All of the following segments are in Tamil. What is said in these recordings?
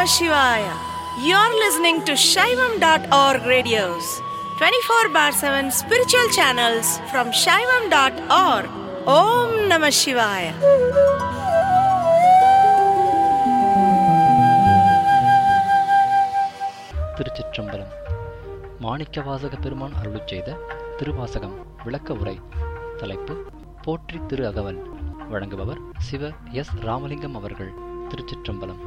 Shivaya. You're listening to Shaivam.org radios, 24 bar 7 spiritual channels from Shaivam.org. Om Namah Shivaya. திருச்சிற்றம்பலம் மாணிக்கவாசக பெருமான் அருளுச் செய்த திருவாசகம் விளக்க உரை தலைப்பு போற்றி திரு அகவல் வழங்குபவர் சிவ எஸ் ராமலிங்கம் அவர்கள் திருச்சிற்றம்பலம்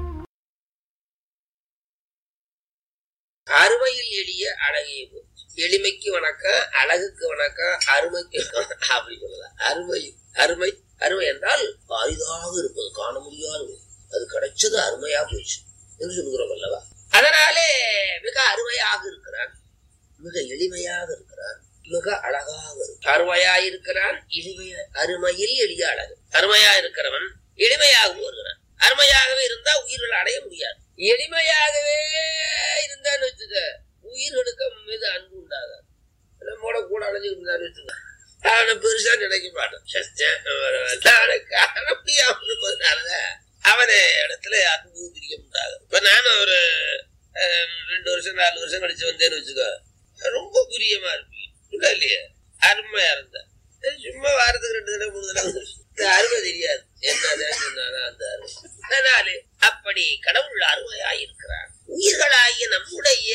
அருமையில் எளிய அழகிய போச்சு எளிமைக்கு வணக்கம் அழகுக்கு வணக்கம் அருமைக்கு அப்படி சொல்லலாம் அருமை அருமை அருமை என்றால் அரிதாக இருப்பது காண முடியாது அது கிடைச்சது அருமையா போச்சு என்று சொல்கிறோம் அல்லவா அதனாலே மிக அருமையாக இருக்கிறான் மிக எளிமையாக இருக்கிறான் மிக அழகாக இருக்கிறான் அருமையா இருக்கிறான் எளிமைய அருமையில் எளிய அழகு அருமையா இருக்கிறவன் எளிமையாகவும் இருக்கிறான் அருமையாகவே இருந்தா உயிர்கள் அடைய முடியாது எளிமையாகவே இருந்தான்னு வச்சுக்க உயிர்களுக்கு அவன் மீது அன்பு உண்டாகாது நம்மோட கூட அழைஞ்சுக்கிட்டு இருந்தான்னு வச்சுக்க அவனை பெருசா நினைக்க மாட்டான் சஸ்தன் அவனை காண முடியாம இருப்பதுனாலதான் அவனை இடத்துல அன்பு பிரியம் உண்டாகும் இப்ப நானும் ஒரு அஹ், ரெண்டு வருஷம் நாலு வருஷம் கழிச்சு வந்தேன்னு வச்சுக்கோ ரொம்ப பிரியமா இருப்பீங்க இல்ல இல்லையா அருமையா இருந்தா சும்மா வாரத்துக்கு ரெண்டு தடவை மூணு தடவை வந்து இந்த அருமை தெரியாது என்னதான் சொன்னாலும் அந்த அருமை அதனாலே அப்படி கடவுள் அருமையாய் இருக்கிறார் உயிர்களாகிய நம்முடைய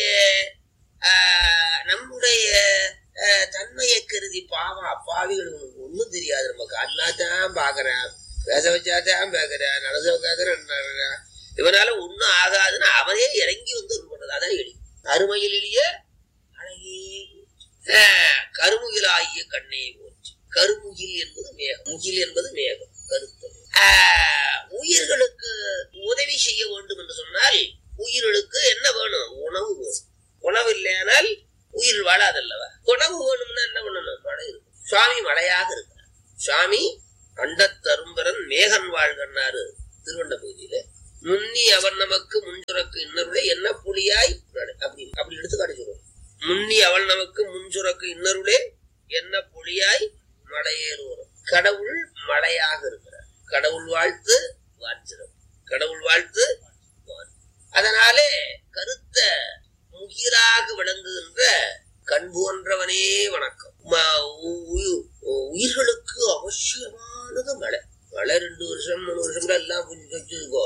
ஆஹ், நம்முடைய ஆஹ், தன்மையை கருதி பாவம் அப்பாவிகள் உனக்கு ஒண்ணும் தெரியாது நம்ம காட்டினா தான் பாக்குறேன் பேச வச்சாதான் பேசுறேன் நடச வைக்காதான் இவனால ஒண்ணும் ஆகாதுன்னு அவனே இறங்கி வந்து இது பண்றது அதான் எளி அருமையில் எளிய அழகே ஆஹ், கருமுகிலாகிய கண்ணே போச்சு கருமுகில் என்பது மேகம் முகில் என்பது மேகம் கருத்து ஆஹ், உயிர்களுக்கு உதவி செய்ய வேண்டும் என்று சொன்னால் உயிர்களுக்கு என்ன வேணும் உணவு வேணும் உணவு இல்லையானால் உயிர் வாழாதல்லவா உணவு வேணும்னா என்ன பண்ணணும் மழை இருக்கும் சுவாமி மழையாக இருக்கிறார் சுவாமி அண்டத்தரும்பரன் மேகன் வாழ்கன்னாரு திருவண்ட பகுதியில முன்னி அவன் நமக்கு முன்சுரக்கு இன்னருளை என்ன புலியாய் நட- அப்படி அப்படி எடுத்துக்காட்டு சொல்லுவோம் முன்னி அவள் நமக்கு முன்சுரக்கு இன்னருளே என்ன புலியாய் மலையேறுவோம் கடவுள் மழையாக இருக்கிறார் கடவுள் வாழ்த்து வாட்சிரம் கடவுள் வாழ்த்து வாழ்த்து. அதனாலே கருத்த முகிலாக விளங்குகின்ற கண் போன்றவனே வணக்கம் ம- உ- உயி- உயிர்களுக்கு அவசியமானது மழை மழை ரெண்டு வருஷம் மூணு வருஷம் எல்லாம் புரிஞ்சு வச்சுக்கோ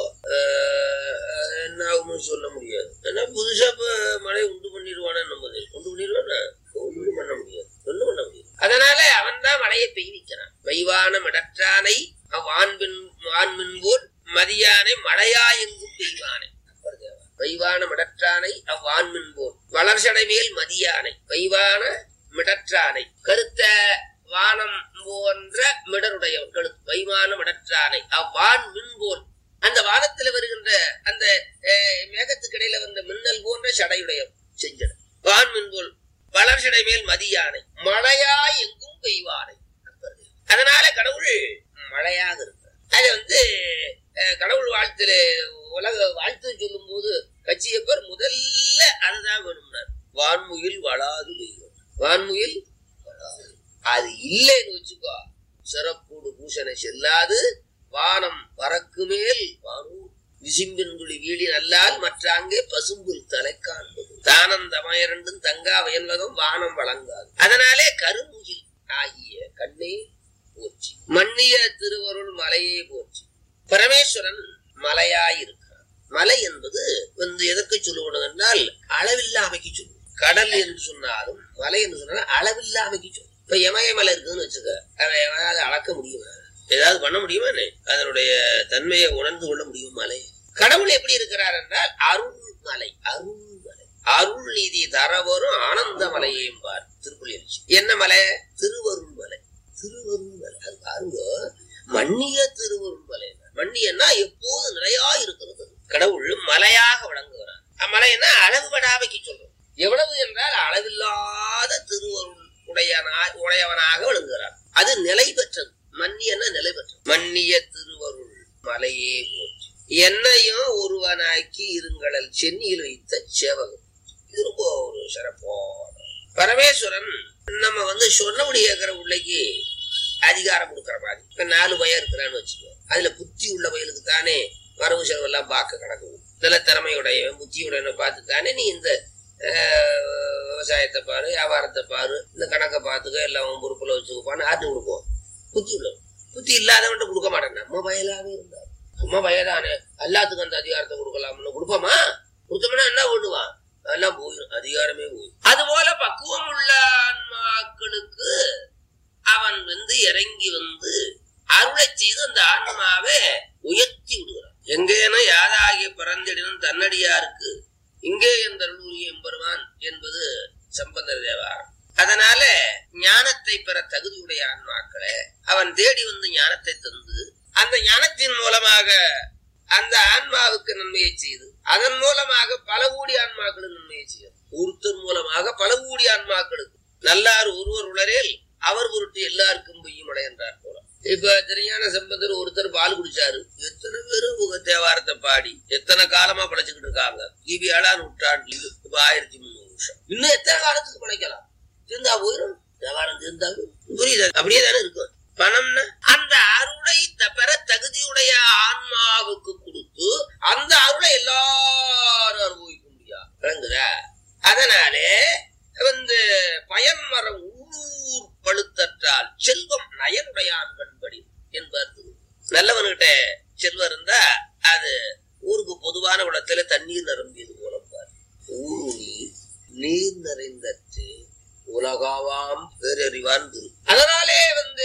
ஆஹ் என்ன ஆகும்னு சொல்ல முடியாது ஏன்னா புதுசா இப்ப மழை உண்டு பண்ணிடுவானே நம்ம உண்டு பண்ணிடுவானா ஒண்ணும் பண்ண முடியாது ஒண்ணும் பண்ண முடியாது அதனால அவன் தான் மழையை பெய்விக்கிறான் வைவான மிடற்றானை வான்பின் வான்மின் போல் மதியானை மழையா எங்கும் பெய்வானை வைவான மிடற்றானை அவ்வான்மின் போல் வளர்ச்சடை மேல் மதியானை வைவான மிடற்றானை கருத்த வானம் போன்ற மிடருடையவன் கழுத்து வைவான மிடற்றானை அவ்வான் மின் போல் அந்த வானத்தில் வருகின்ற அந்த அஹ், மேகத்துக்கு இடையில வந்த மின்னல் போன்ற சடையுடையவன் செஞ்சட வான் மின் போல் வளர்ச்சடை மேல் மதியானை மழையா எங்கும் பெய்வானை அதனால கடவுள் மழையாக இருக்கிறார் அது வந்து அஹ், கடவுள் வாழ்த்துல உலக வாழ்த்து சொல்லும் போது கட்சியப்பர் முதல்ல அதுதான் வேணும்னார் வான்முகில் வளாது பெய்யும் வான்முகில் வளாது. அது இல்லைன்னு வச்சுக்கோ சிறப்போடு பூசனை செல்லாது வானம் பறக்கு மேல் வானூர் விசிம்பின் துளி வீழி நல்லால் மற்றாங்கே பசும்புல் தலை காண்பது தானந்தமயரண்டும் தங்கா வயன்வகம் வானம் வழங்காது அதனாலே கருமுகில் ஆகிய கண்ணே போற்றி மன்னிய திருவருள் மலையே போற்றி பரமேஸ்வரன் மலையாயிருக்கிறான் மலை என்பது வந்து எதற்கு சொல்லுவது என்றால் அளவில்லாமைக்கு சொல்லுவோம் கடல் என்று சொன்னாலும் மலை என்று சொன்னாலும் அளவில்லாமைக்கு சொல்லும் இப்ப இமயமலை இருக்குன்னு வச்சுக்க அதை எவனால அளக்க முடியுமா ஏதாவது பண்ண முடியுமா என்ன? அதனுடைய தன்மையை உணர்ந்து கொள்ள முடியும் மலை கடவுள் எப்படி இருக்கிறார் என்றால் அருள் மலை அருள் மலை அருள் நீதி தரவரும் ஆனந்த மலையையும் பார் திருப்புலி என்ன மலை திருவருள் மலை திருவருள் மலை அது பாருங்க மன்னிய திருவருள் மலை மன்னியன்னா எப்போது நிலையா இருக்கிறது கடவுள் மலையாக விளங்குகிறார் அம்மலைன்னா அளவுபடாமைக்கு சொல்றோம் எவ்வளவு என்றால் அளவில்லாத திருவருள் உடையனா உடையவனாக விளங்குகிறார் அது நிலை பெற்றது மன்னியன்னா நிலை பெற்றது மன்னிய திருவருள் மலையே போற்றி என்னையும் ஒருவனாக்கி இருங்களல் சென்னியில் வைத்த சேவகம் இது ரொம்ப ஒரு சிறப்பான பரமேஸ்வரன் நம்ம வந்து சொன்னபடி கேட்கிற உள்ளைக்கு அதிகாரம் கொடுக்கிற மாதிரி இப்ப நாலு பயம் இருக்கிறான்னு வச்சுக்கோ அதுல புத்தி உள்ள வயலுக்கு தானே வரவு செலவு எல்லாம் பார்க்க கணக்கு நல்ல திறமையுடையவன் புத்தியுடையவனை பார்த்து தானே நீ இந்த அஹ், விவசாயத்தை பாரு வியாபாரத்தை பாரு இந்த கணக்கை பார்த்துக்க எல்லாம் உன் பொறுப்புல வச்சுக்கப்பான்னு ஆட்டு கொடுப்போம் புத்தி உள்ளவன் புத்தி இல்லாதவன்ட்ட கொடுக்க மாட்டேன் நம்ம வயலாவே இருந்தார் நம்ம வயதானே எல்லாத்துக்கும் அந்த அதிகாரத்தை கொடுக்கலாம்னு கொடுப்போமா கொடுத்தோம்னா என்ன பண்ணுவான் எல்லாம் போயிடும் அதிகாரமே போயிடும் அதுபோல பக்குவம் உள்ள ஆன்மாக்களுக்கு அவன் வந்து இறங்கி வந்து அருளை செய்து அந்த ஆன்மாவை உயர்த்தி விடுகிறான் எங்கேன யாதாகிய பிறந்திடனும் தன்னடியாருக்கு இங்கே எந்த எம்பெருமான் என்பது சம்பந்தர் தேவாரம் அதனால ஞானத்தை பெற தகுதியுடைய ஆன்மாக்களை அவன் தேடி வந்து ஞானத்தை தந்து அந்த ஞானத்தின் மூலமாக அந்த ஆன்மாவுக்கு நன்மையை செய்து அதன் மூலமாக பல கோடி ஆன்மாக்களுக்கு நன்மையை செய்யும் ஒருத்தர் மூலமாக பல கோடி ஆன்மாக்களுக்கு நல்லார் ஒருவர் உளரேல் அவர் பொருட்டு எல்லாருக்கும் பொய்யும் என்றார் போல இப்ப திருஞான சம்பந்தர் ஒருத்தர் பால் குடிச்சாரு எத்தனை பேரு உங்க தேவாரத்தை பாடி எத்தனை காலமா படைச்சுக்கிட்டு இருக்காங்க கிபி ஏழாம் நூற்றாண்டுல இப்ப ஆயிரத்தி முந்நூறு வருஷம் இன்னும் எத்தனை காலத்துக்கு படைக்கலாம் திருந்தா போயிடும் தேவாரம் திருந்தாது புரியுது அப்படியே தானே இருக்கும் பணம்னா அந்த அருளை த- பெற தகுதியுடைய ஆன்மாவுக்கு கொடுத்து அந்த அருளை எல்லாரும் அனுபவிக்க முடியாது விளங்குதா அதனாலே வந்து பயன்மரம் ஊர் பழுத்தற்றால் செல்வம் நயனுடையான் கண்படி என்பார் திரு. நல்லவன்கிட்ட செல்வம் இருந்தா அது ஊருக்கு பொதுவான குளத்துல தண்ணீர் நிரம்பியது போல பாரு ஊருணி நீர் நிறைந்தற்று உலகாவாம் பேரறிவான் திரு அதனாலே வந்து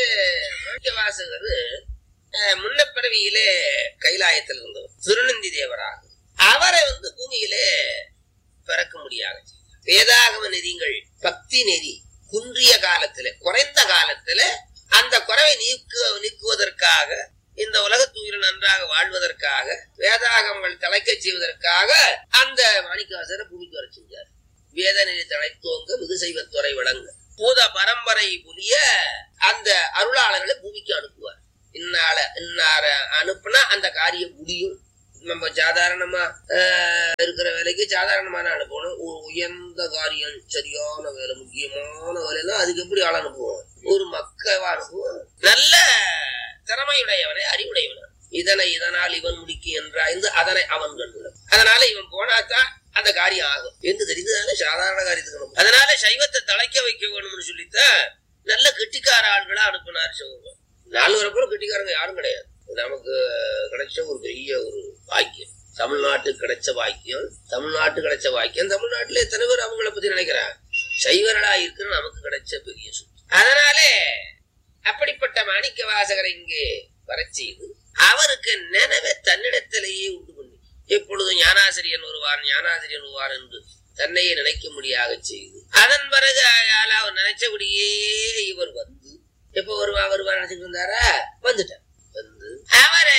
வாசகர் முன்ன பிறவியிலே கைலாயத்தில் இருந்தவர் திருநந்தி தேவராக அவரை வந்து பூமியிலே பிறக்க முடியாது வேதாகம நெறிங்கள் பக்தி நெறி குன்றிய காலத்துல குறைந்த காலத்துல அந்த குறைவை நீக்கு நீக்குவதற்காக இந்த உலகத்துயிர் நன்றாக வாழ்வதற்காக வேதாகமங்கள் தலைக்கச் செய்வதற்காக அந்த மாணிக்கவாசரை பூமிக்கு வர செஞ்சார் வேத நெறி தழைத்தோங்க மிகு செய்வத்துறை வழங்க பூத பரம்பரை புலிய அந்த அருளாளர்களை பூமிக்கு அனுப்புவார் இன்னால இன்னார அனுப்புனா அந்த காரியம் முடியும் நம்ம சாதாரணமா ஆஹ், இருக்கிற வேலைக்கு சாதாரணமான அனுப்பணும் ஒரு உயர்ந்த காரியம் சரியான வேலை முக்கியமான வேலைன்னா அதுக்கு எப்படி ஆள் அனுப்புவோம் ஒரு மக்கவா அனுப்புவோம் நல்ல திறமையுடையவனை அறிவுடையவன் இதனை இதனால் இவன் முடிக்கும் என்றாய்ந்து அதனை அவன் கண்டுள்ள அதனால இவன் போனாதான் அந்த காரியம் ஆகும் என்று தெரிந்ததால சாதாரண காரியத்துக்கு அனுப்பும். அதனால சைவத்தை தலைக்க வைக்க வேணும்னு சொல்லித்தான் நல்ல கெட்டிக்கார ஆள்களா அனுப்பினார் சிவபெருமான் நாலு வரப்போ கெட்டிக்காரங்க யாரும் கிடையாது நமக்கு கிடைச்ச ஒரு பெரிய ஒரு பாக்கியம் தமிழ்நாட்டுக்கு கிடைச்ச பாக்கியம் தமிழ்நாட்டு கிடைச்ச பாக்கியம் தமிழ்நாட்டுல எத்தனை பேர் அவங்கள பத்தி நினைக்கிறாங்க சைவர்களா இருக்கிற நமக்கு கிடைச்ச பெரிய சொத்து அதனாலே அப்படிப்பட்ட மாணிக்க வாசகரை இங்கே வரச் செய்து அவருக்கு நினைவை தன்னிடத்திலேயே உண்டு பண்ணி எப்பொழுதும் ஞானாசிரியன் வருவார் ஞானாசிரியன் வருவார் என்று தன்னையே நினைக்க முடியாக செய்து அதன் பிறகு அயால அவர் நினைச்சபடியே இவர் வந்து எப்ப வருவா வருவா நினைச்சிட்டு இருந்தாரா வந்துட்டார் வந்து அவரை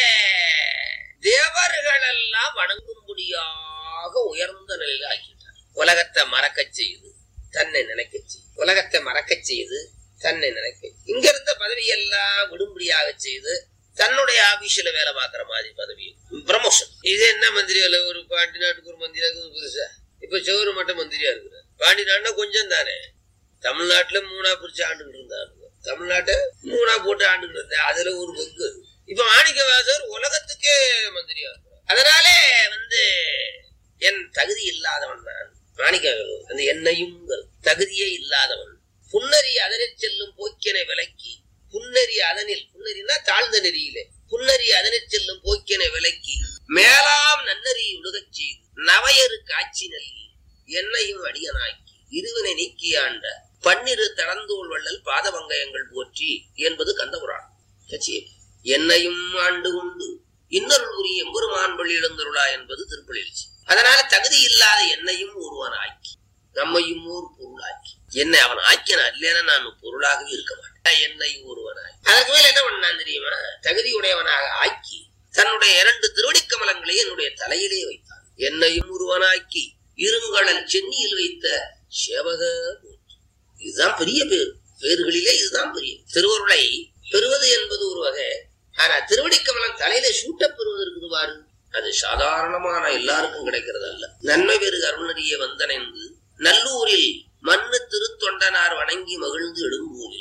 தேவர்கள் எல்லாம் வணங்கும்படியாக உயர்ந்த நிலையில் ஆக்கிட்டார் உலகத்தை மறக்கச் செய்து தன்னை நினைக்கச் செய்து உலகத்தை மறக்கச் செய்து தன்னை நினைக்க இங்க இருந்த பதவியெல்லாம் விடும்படியாக செய்து தன்னுடைய ஆபீஸ்ல வேலை பார்க்கிற மாதிரி பதவி ப்ரமோஷன் இது என்ன மந்திரி வேலை ஒரு பாண்டி நாட்டுக்கு ஒரு மந்திரியா இருக்குது புதுசா இப்ப சோறு மட்டும் மந்திரியா இருக்கிறார் பாண்டி நாடுனா கொஞ்சம் தானே தமிழ்நாட்டுல மூணா பிரிச்சு ஆண்டுகிட்டு இருந்தாங்க தமிழ்நாட்டை மூணா போட்டு ஆண்டுகிட்டு இருந்தா அதுல ஒரு பங்கு இப்ப மாணிக்கவாசர் உலகத்துக்கே மந்திரியா இருக்கிறார் அதனாலே வந்து என் தகுதி இல்லாதவன் நான் மாணிக்க அந்த என்னையும் தகுதியே இல்லாதவன் புன்னறி அதனில் செல்லும் போக்கினை விலக்கி புன்னறி அதனில் புன்னறினா தாழ்ந்த நெறியிலே புன்னறி அதனில் செல்லும் போக்கினை விலக்கி மேலாம் நன்னறி உலகச் செய்து நவையரு காட்சி நல்கி என்னையும் அடியனாக்கி இருவினை நீக்கி ஆண்ட பன்னிரு தளந்தோள் வள்ளல் பாதவங்கயங்கள் போற்றி என்பது கந்தபுராணம் கட்சி என்னையும் ஆண்டு கொண்டு இன்னொரு உரிய எம்பெருமான் பள்ளி எழுந்தருளா என்பது திருப்பள்ளி எழுச்சி அதனால தகுதி இல்லாத என்னையும் ஒருவன் ஆக்கி நம்மையும் ஒரு பொருளாக்கி என்னை அவன் ஆக்கினான் இல்லைன்னா நான் பொருளாகவே இருக்க மாட்டேன் என்னை ஒருவனாய் அதுக்கு மேல என்ன பண்ணான் தெரியுமா தகுதியுடையவனாக ஆக்கி தன்னுடைய இரண்டு திருவடிக் கமலங்களை என்னுடைய தலையிலே வைத்தான் என்னையும் ஒருவனாக்கி இருங்கடல் சென்னியில் வைத்த சேவக போற்றி. இதுதான் பெரிய பேர் பேர்களிலே இதுதான் பெரிய திருவருளை பெறுவது என்பது ஒரு வகை ஆனா திருவடிக் கமலம் தலையில சூட்ட பெறுவது இருக்குது பாரு அது சாதாரணமான எல்லாருக்கும் கிடைக்கிறது அல்ல நன்மை பெருக அருணறிய வந்தனைந்து நல்லூரில் மண்ணு திருத்தொண்டனார் வணங்கி மகிழ்ந்து எழும்பூரில்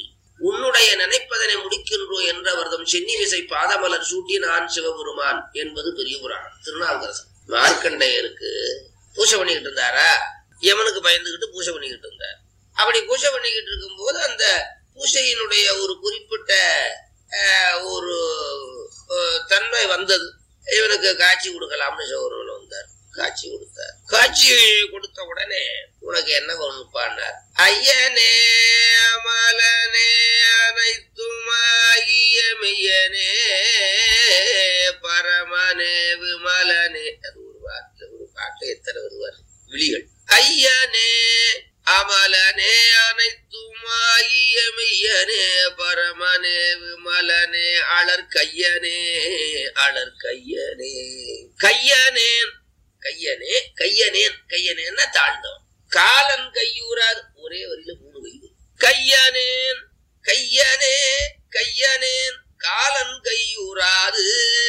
உன்னுடைய நினைப்பதனை முடிக்கின்றோ என்ற அவர்தம் சென்னி விசை பாதமலர் சூட்டி நான் சிவபெருமான் என்பது பெரிய புராணம் திருநாவுக்கரசன் மார்க்கண்டையருக்கு பூஜை பண்ணிக்கிட்டு இருந்தாரா யமனுக்கு பயந்துகிட்டு பூஜை பண்ணிக்கிட்டு இருந்தார் அப்படி பூஜை பண்ணிக்கிட்டு இருக்கும்போது அந்த பூஜையினுடைய ஒரு குறிப்பிட்ட அஹ், ஒரு அஹ், தன்மை வந்தது இவனுக்கு காட்சி கொடுக்கலாம்னு சிவபெருமான் வந்தார் காட்சி கொடுத்தார் காட்சி கொடுத்த உடனே உனக்கு என்ன வேணும்ப்பான்னார் ஐயனே அமலனே அனைத்துமாகிய மெய்யனே பரமனே விமலனே அது ஒரு வார்த்தை ஒரு பாட்டு எத்தனை வருவார் விழிகள் ஐயனே அமலனே அனைத்துமாகிய மெய்யனே பரமனே விமலனே அழற் கையனே அழற் கையனே கையனேன் கையனே கையனேன் கையனேன்னா தாழ்ந்தவன் காலன் கையூராது ஒரே வரியில மூணு கை வரும். கையனேன் கையனே கையனேன் காலன் கையூராது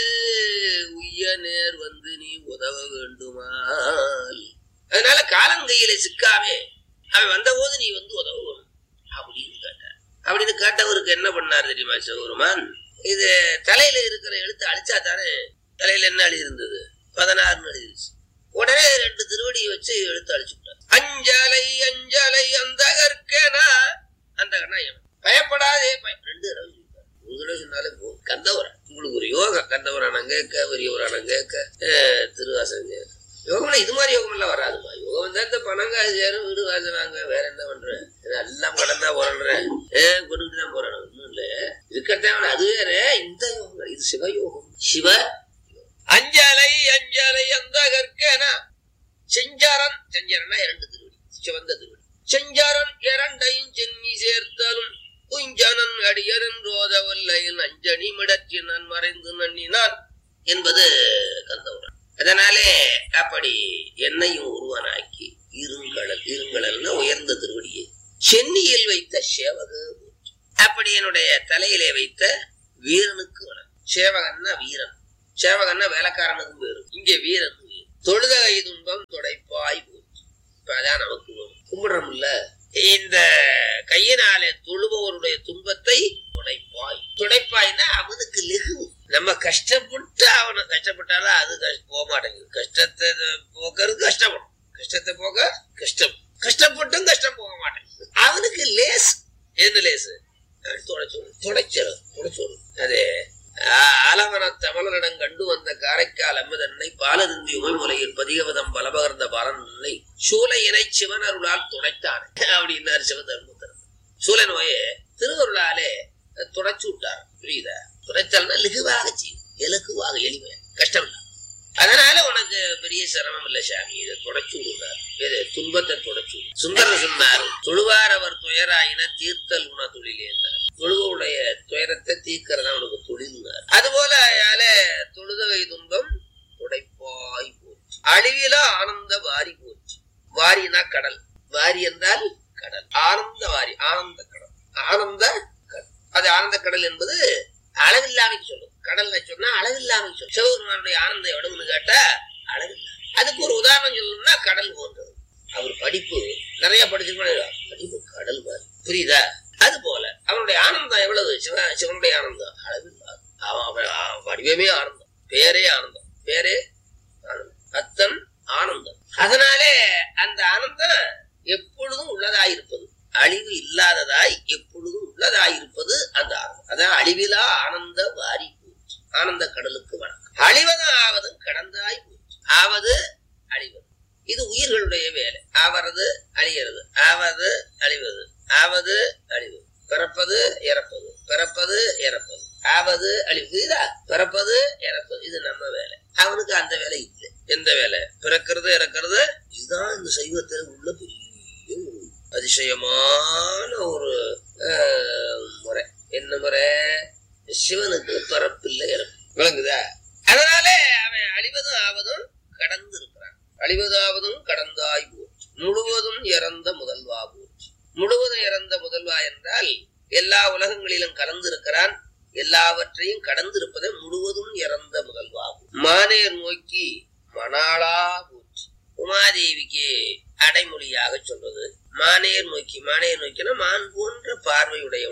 உய்ய நேர் வந்து நீ உதவ வேண்டுமால் அதனால காலன் கையில சிக்காமே அவன் வந்தபோது நீ வந்து உதவணும் அப்படின்னு கேட்டார் அப்படின்னு கேட்டவருக்கு என்ன பண்ணார் தெரியுமா சிவபெருமான் இது தலையில இருக்கிற எழுத்து அழிச்சா தானே தலையில என்ன எழுதி இருந்தது பதினாறுன்னு எழுதிருச்சு உடனே ரெண்டு திருவடியை வச்சு எழுத்து அழிச்சுட்டார் அஞ்சலை அஞ்சலை அந்த கற்கனா அந்த கண்ணா எவன் பயப்படாதே பய- ரெண்டு தடவை சொல்லிட்டார். ஒரு தடவை சொன்னாலே போதும் கந்தவரன் உங்களுக்கு ஒரு யோகம் கந்தவரானம் கேட்க பெரியவரானம் கேட்க அஹ், திருவாசகம் கேட்க யோகம்னா இது மாதிரி யோகம் எல்லாம் வராதுமா யோகம் தான் இந்த பணம் காசு சேரும் வீடு வாசல் வாங்க வேற என்ன பண்றேன் எல்லாம் கடன் தான் போறேன் ஏன் கொண்டுட்டு தான் போறேன் ஒண்ணும் இல்ல இருக்கத்தான் அது வேற இந்த யோகம் இது சிவயோகம் சிவ அஞ்சலை அஞ்சலை அந்த கற்கனா செஞ்சாரன் செஞ்சாரன்னா இரண்டு திருவடி சிவந்த திருவடி செஞ்சாரன் இரண்டையும் சென்னி சேர்த்தலும் குஞ்சனன் அடியரன் ரோதவல்லையின் அஞ்சனி மிடற்றினன் மறைந்து நன்னினான் என்பது கந்தவுடன் அதனாலே அப்படி என்னையும் ஒருவனாக்கி இருங்கடல் இருங்கடல்னா உயர்ந்த திருவடியை சென்னியில் வைத்த சேவக போற்றி. அப்படி என்னுடைய தலையிலே வைத்த வீரனுக்கு வணக்கம் சேவகன்னா வீரன் சேவகன்னா வேலைக்காரனுக்கும் பேரு இங்க வீரன் வேறு. தொழுத கை துன்பம் தொடைப்பாய் போச்சு இப்ப அதான் நமக்கு வேணும் கும்பிடுறோம்ல இந்த கையினாலே தொழுபவருடைய துன்பத்தை துடைப்பாய் துடைப்பாய்னா அவனுக்கு லெகு நம்ம கஷ்டப்பட்டு அவனை கஷ்டப்பட்டாலும் அது கஷ்ட- போக மாட்டேங்குது கஷ்டத்தை போக்குறது கஷ்டப்படும் கஷ்டத்தை போக கஷ்டம் கஷ்டப்பட்டும் கஷ்டம் போக மாட்டேங்குது அவனுக்கு லேஸ் எந்த லேசு துடைச்சோடு துடைச்சல் துடைச்சோடு அதே ஆலவன தமிழரிடம் கண்டு வந்த காரைக்கால் அம்மதன்னை பாலருந்தி உமைமுலையில் பதிகவதம் பலபகர்ந்த பாலனை சூலையினை சிவனருளால் துடைத்தான் அப்படின்னாரு சிவதர்மத்தர் சூலை நோயை திருவருளாலே துடைச்சு விட்டார் புரியுதா துடைத்தல்னா லகுவாக செய்யும் இலகுவாக எளிமையா கஷ்டம் இல்லை அதனால உனக்கு பெரிய சிரமம் இல்ல சாமி இதை தொடச்சு விடுறார் இது துன்பத்தை தொடச்சு விடு. சுந்தரர் சொன்னார் தொழுவார் அவர் துயராயின தீர்த்தல் உண தொழிலே தொழுவருடைய துயரத்தை தீர்க்கிறதா உனக்கு தொழில்னார் அதுபோல அயால தொழுதவை துன்பம் துடைப்பாய் போச்சு அழிவில ஆனந்த வாரி போச்சு வாரினா கடல் வாரி என்றால் கடல் ஆனந்த வாரி ஆனந்த கடல் ஆனந்த கடல் அது ஆனந்த கடல் என்பது அளவில்லாமைக்கு சொல்லும் கடல்ல சொன்னா அளவில்லாமைக்கு சொல்லும் சிவபெருமானுடைய ஆனந்தம் எவ்வளவுன்னு கேட்டா அளவில்லை அதுக்கு ஒரு உதாரணம் சொல்லணும்னா கடல் போன்றது அவர் படிப்பு நிறைய படிச்சிருப்பாரு படிப்பு கடல் மாதிரி புரியுதா அது போல அவனுடைய ஆனந்தம் எவ்வளவு சிவ சிவனுடைய ஆனந்தம் அளவில்லாது அவன் அவன் அவன் வடிவமே ஆனந்தம் பேரே ஆனந்தம் பேரே ஆனந்தம் அத்தன் ஆனந்தம் அதனாலே அந்த ஆனந்தம் எப்பொழுதும் உள்ளதாயிருப்பது அழிவு இல்லாததாய் எப்பொழுதும் உள்ளதாயிருப்பது அந்த ஆனந்தம் அதான் அழிவிலா ஆனந்த வாரி போச்சு ஆனந்த கடலுக்கு வணக்கம் அழிவதும் ஆவதும் கடந்தாய் போச்சு ஆவது அழிவது இது உயிர்களுடைய வேலை ஆவறது அழிகிறது ஆவது அழிவது ஆவது அழிவது பிறப்பது இறப்பது பிறப்பது இறப்பது ஆவது அழிவு புரியுதா பிறப்பது இறப்பது இது நம்ம வேலை அவனுக்கு அந்த வேலை இல்லை எந்த வேலை பிறக்கிறது இறக்கிறது இதுதான் இந்த சைவத்தில் உள்ள பெரிய ஒரு அதிசயமான ஒரு ஆஹ், முறை என்ன முறை சிவனுக்கு பிறப்பில்லை இறப்பு விளங்குதா அதனாலே அவன் அழிவதும் ஆவதும் கடந்து இருக்கிறான் அழிவதாவதும் கடந்தாய் போச்சு முழுவதும் இறந்த முதல்வா போச்சு முழுவதும் இறந்த முதல்வா என்றால் எல்லா உலகங்களிலும் கலந்து இருக்கிறான் எல்லாவற்றையும் கடந்து இருப்பதை முழுவதும் இறந்த முதல்வா மானேர் நோக்கி மணாளா போச்சு உமாதேவிக்கு அடைமொழியாக சொல்றது மானேர் நோக்கி மானேர் நோக்கினா மான் போன்ற பார்வையுடையவள்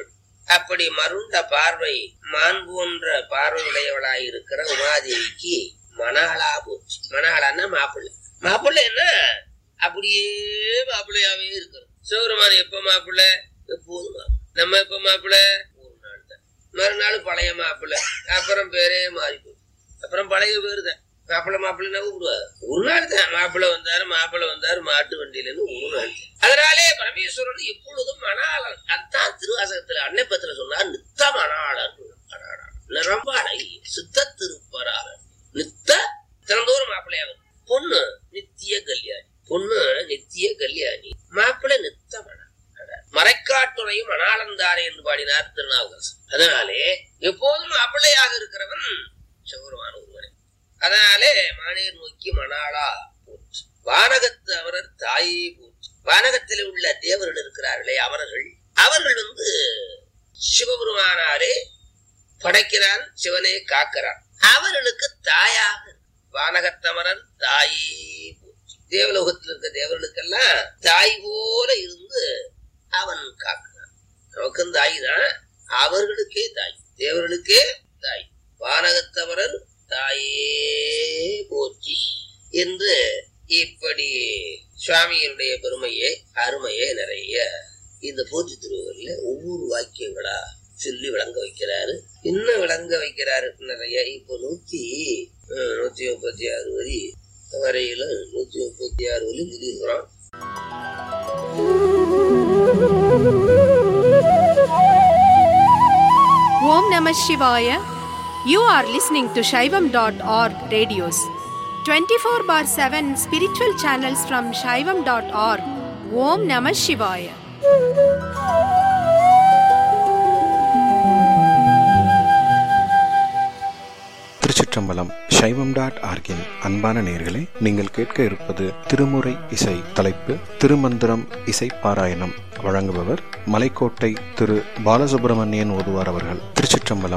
அப்படி மருண்ட பார்வை மான் போன்ற பார்வை உடையவளாய் இருக்கிற உமாதேவிக்கு மணாளா போச்சு மணாளான்னா மாப்பிள்ளை மாப்பிள்ளைன்னா அப்படியே மாப்பிள்ளையாவே இருக்கணும் சிவருமான் எப்ப மாப்பிள்ளை எப்போதும் மாப்பிள்ளை. நம்ம எப்ப மாப்பிள்ளை ஒரு நாள் தான் மறுநாள் பழைய மாப்பிள்ளை அப்புறம் பேரே மாறி போச்சு அப்புறம் பழைய பேரு தான் மாப்பிள்ளை மாப்பிள்ளைன்னா கூப்பிடுவாரு ஒரு நாள் தான் மாப்பிள்ளை வந்தாரு மாப்பிள்ளை வந்தாரு மாட்டு வண்டியிலன்னு ஒரு நாள் தான். அதனாலே பரமேஸ்வரன் எப்பொழுதும் மணாளன் அதான் திருவாசகத்துல அன்னைப்பத்துல சொன்னார் நித்த மணாளன் மணாளன் நிரம்பாடை சித்த திருப்பராளன் நித்த தினந்தோறும் மாப்பிள்ளையாகும் பொண்ணு நித்திய கல்யாணி பொண்ணு நித்திய கல்யாணி மாப்பிள்ளை நித்த மணாளன் மறைக்காட்டுறையும் மணாளந்தாரே என்று பாடினார் திருநாவுக்கரசர் அதனாலே எப்போதும் மாப்பிள்ளையாக இருக்கிறவன் சிவருமான ஒருவனே அதனாலே மானேர் நோக்கி மணாளா போச்சு வானகத்து அவரர் தாயே போச்சு வானகத்தில் உள்ள தேவர்கள் இருக்கிறார்களே அவர்கள் அவர்கள் வந்து சிவபெருமானாரே படைக்கிறான் சிவனே காக்கிறான் அவர்களுக்கு தாயாக வானகத்தமரன் தாயே போச்சு தேவலோகத்தில் இருக்க தேவர்களுக்கெல்லாம் தாய் போல இருந்து அவன் காக்கிறான் நமக்கும் தாய் தான் அவர்களுக்கே தாய் தேவர்களுக்கே தாய் வானகத்தவரர் தாயே போற்றி என்று இப்படி சுவாமியினுடைய பெருமையை அருமையை நிறைய இந்த போற்றி திருவள்ளுவர்ல ஒவ்வொரு வாக்கியங்களா சொல்லி விளங்க வைக்கிறாரு இன்னும் விளங்க வைக்கிறாரு நிறைய இப்போ நூத்தி அஹ், நூத்தி முப்பத்தி ஆறு வரி வரையில நூத்தி முப்பத்தி ஆறு வரி சொல்லியிருக்கிறோம் Om Namah Shivaya. You are listening to Shaivam.org radios. 24 bar 7 spiritual channels from Shaivam.org. Om Namah Shivaya. திருச்சிற்றம்பலம் சைவம் டாட் ஆர்கின் அன்பான நேர்களே நீங்கள் கேட்க இருப்பது திருமுறை இசை தலைப்பு திருமந்திரம் இசை பாராயணம் வழங்குபவர் மலைக்கோட்டை திரு பாலசுப்பிரமணியன் ஓதுவார் அவர்கள் திருச்சிற்றம்பலம்